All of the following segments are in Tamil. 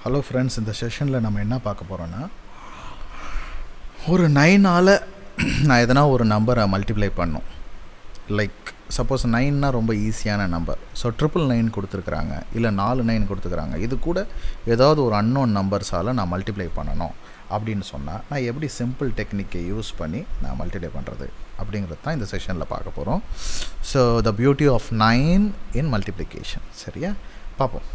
ஹலோ ஃப்ரெண்ட்ஸ் இந்த செஷனில் நம்ம என்ன பார்க்க போகிறோன்னா ஒரு நைனால் நான் எதனா ஒரு நம்பரை மல்டிப்ளை பண்ணும் லைக் சப்போஸ் நைன்னா ரொம்ப ஈஸியான நம்பர் ஸோ ட்ரிபிள் நைன் கொடுத்துருக்குறாங்க இல்லை நாலு நைன் கொடுத்துருக்குறாங்க இது கூட ஏதாவது ஒரு அன்னோன் நம்பர்ஸால் நான் மல்டிப்ளை பண்ணணும் அப்படின்னு சொன்னால் நான் எப்படி சிம்பிள் டெக்னிக்கை யூஸ் பண்ணி நான் மல்டிப்ளை பண்ணுறது அப்படிங்கிறது தான் இந்த செஷனில் பார்க்க போகிறோம் so the beauty of nine in multiplication சரியா பார்ப்போம்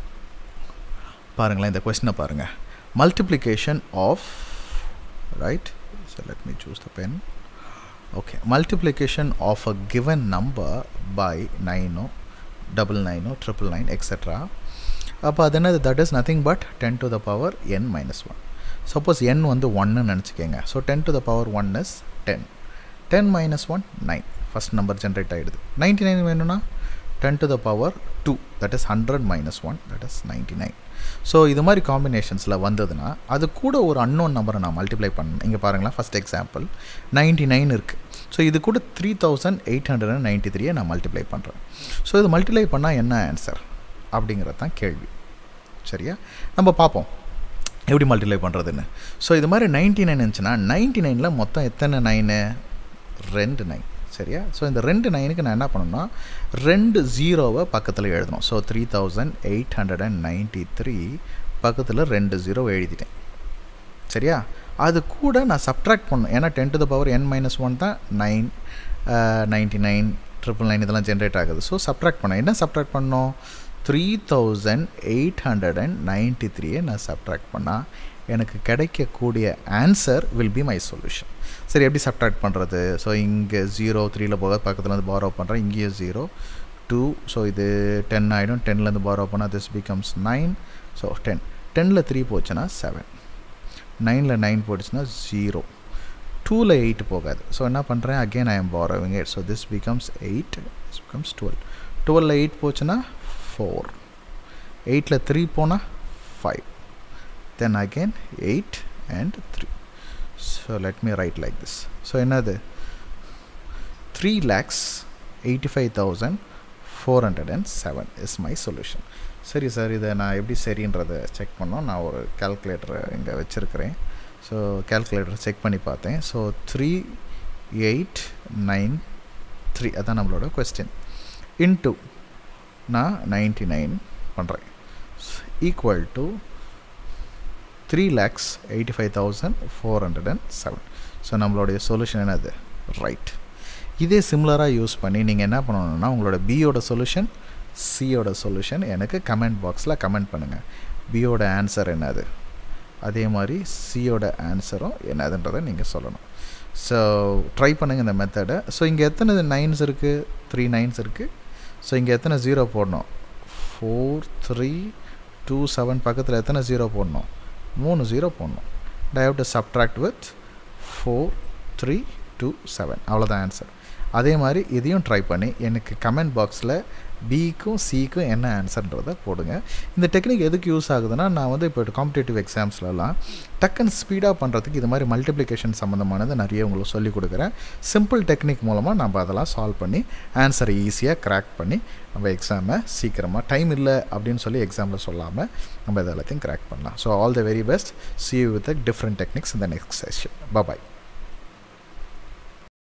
பாருங்களேன் இந்த கொஸ்டினை பாருங்கள் multiplication of right so let me choose the pen okay multiplication of a given number by நைனோ டபுள் நைனோ ட்ரிபிள் நைன் எக்ஸெட்ரா அப்போ அது என்னது that is nothing but ten to the power n minus one suppose n வந்து ஒன்னு நினச்சிக்கோங்க so ten to the power one is ten ten minus one nine first number generate ஆகிடுது நைன்டி நைன் வேணும்னா ten to the power two that is hundred minus one that is ninety nine so இது மாதிரி காம்பினேஷன்ஸில் வந்ததுன்னா அது கூட ஒரு அன்னோன் நம்பரை நான் மல்டிப்ளை பண்ணேன் இங்கே பாருங்களேன் ஃபஸ்ட் எக்ஸாம்பிள் நைன்டி நைன் இருக்குது ஸோ இது கூட three thousand eight hundred and ninety த்ரீயை நான் மல்டிப்ளை பண்ணுறேன் ஸோ இது மல்டிப்ளை பண்ணால் என்ன ஆன்சர் அப்படிங்கிறது தான் கேள்வி சரியா நம்ம பார்ப்போம் எப்படி மல்டிப்ளை பண்ணுறதுன்னு ஸோ இது மாதிரி நைன்ட்டி நைன் இருந்துச்சுன்னா நைன்ட்டி நைனில் மொத்தம் எத்தனை நைனு ரெண்டு நைன் சரியா ஸோ இந்த ரெண்டு நைனுக்கு நான் என்ன பண்ணணும்னா ரெண்டு ஜீரோவை பக்கத்தில் எழுதணும் so three thousand eight hundred and ninety three பக்கத்தில் ரெண்டு ஜீரோ எழுதிட்டேன் சரியா அது கூட நான் சப்ட்ராக்ட் பண்ணணும் ஏன்னா ten to the power n minus one தான் nine ninety nine triple nine இதெல்லாம் ஜென்ரேட் ஆகுது ஸோ சப்ட்ராக்ட் பண்ணேன் என்ன சப்ட்ராக்ட் பண்ணோம் three thousand eight hundred and ninety த்ரீயை நான் சப்ட்ராக்ட் பண்ணால் எனக்கு கிடைக்கக்கூடிய answer will be my solution சரி எப்படி சப்ட்ராக்ட் பண்ணுறது ஸோ இங்கே ஜீரோ த்ரீயில் போக பக்கத்தில் வந்து பாரோ பண்ணுறேன் இங்கேயும் ஜீரோ டூ ஸோ இது டென் ஆகிடும் டென்லேருந்து பாரோ பண்ணால் this becomes nine so ten டெனில் த்ரீ போச்சுன்னா செவன் நைனில் நைன் போட்டுச்சுன்னா ஜீரோ டூவில் எயிட் போகாது ஸோ என்ன பண்ணுறேன் again I am borrowing eight so this becomes eight this becomes twelve டுவெலில் எயிட் போச்சுன்னா ஃபோர் எயிட்டில் த்ரீ போனால் five then again 8 and 3 so let me write like this so another 3 lakhs 85407 is my solution சரி சார் இதை நான் எப்படி சரின்றதை செக் பண்ணோம் நான் ஒரு கால்குலேட்டரை இங்கே வச்சுருக்கிறேன் ஸோ கால்குலேட்டர் செக் பண்ணி பார்த்தேன் so three eight nine three அதான் நம்மளோட கொஸ்டின் இன்ட்டு நான் நைன்டி நைன் பண்ணுறேன் equal to three lakhs eighty five thousand four hundred and seven so நம்மளுடைய சொல்யூஷன் என்னது ரைட் இதே சிம்லராக யூஸ் பண்ணி நீங்கள் என்ன பண்ணணும்னா உங்களோட பியோட சொல்யூஷன் சியோட சொல்யூஷன் எனக்கு கமெண்ட் பாக்ஸில் கமெண்ட் பண்ணுங்கள் பியோட ஆன்சர் என்னது அதே மாதிரி சியோட ஆன்சரும் என்னதுன்றதை நீங்கள் சொல்லணும் ஸோ ட்ரை பண்ணுங்கள் இந்த மெத்தடை ஸோ இங்கே எத்தனை நைன்ஸ் இருக்குது த்ரீ நைன்ஸ் இருக்குது ஸோ இங்கே எத்தனை ஜீரோ போடணும் ஃபோர் த்ரீ டூ செவன் பக்கத்தில் எத்தனை ஜீரோ போடணும் மூணு ஜீரோ போடணும் and I have to subtract with four three two seven அவ்வளோதான் ஆன்சர் அதே மாதிரி இதையும் ட்ரை பண்ணி எனக்கு கமெண்ட் பாக்ஸில் பிக்கும் சிக்கும் என்ன ஆன்சர்ன்றதை போடுங்க இந்த டெக்னிக் எதுக்கு யூஸ் ஆகுதுன்னா நான் வந்து இப்போ காம்படேட்டிவ் எக்ஸாம்ஸ்லலாம் டக்குன்னு ஸ்பீடாக பண்ணுறதுக்கு இது மாதிரி மல்டிப்ளிகேஷன் சம்மந்தமானது நிறைய உங்களுக்கு சொல்லிக் கொடுக்குறேன் சிம்பிள் டெக்னிக் மூலமாக நம்ம அதெல்லாம் சால்வ் பண்ணி ஆன்சரை ஈஸியாக க்ராக் பண்ணி நம்ம எக்ஸாமை சீக்கிரமாக டைம் இல்லை அப்படின்னு சொல்லி எக்ஸாமில் சொல்லாமல் நம்ம இது எல்லாத்தையும் க்ராக் பண்ணலாம் so all the very best see you with different techniques இந்த நெக்ஸ்ட் செஷன் பாய்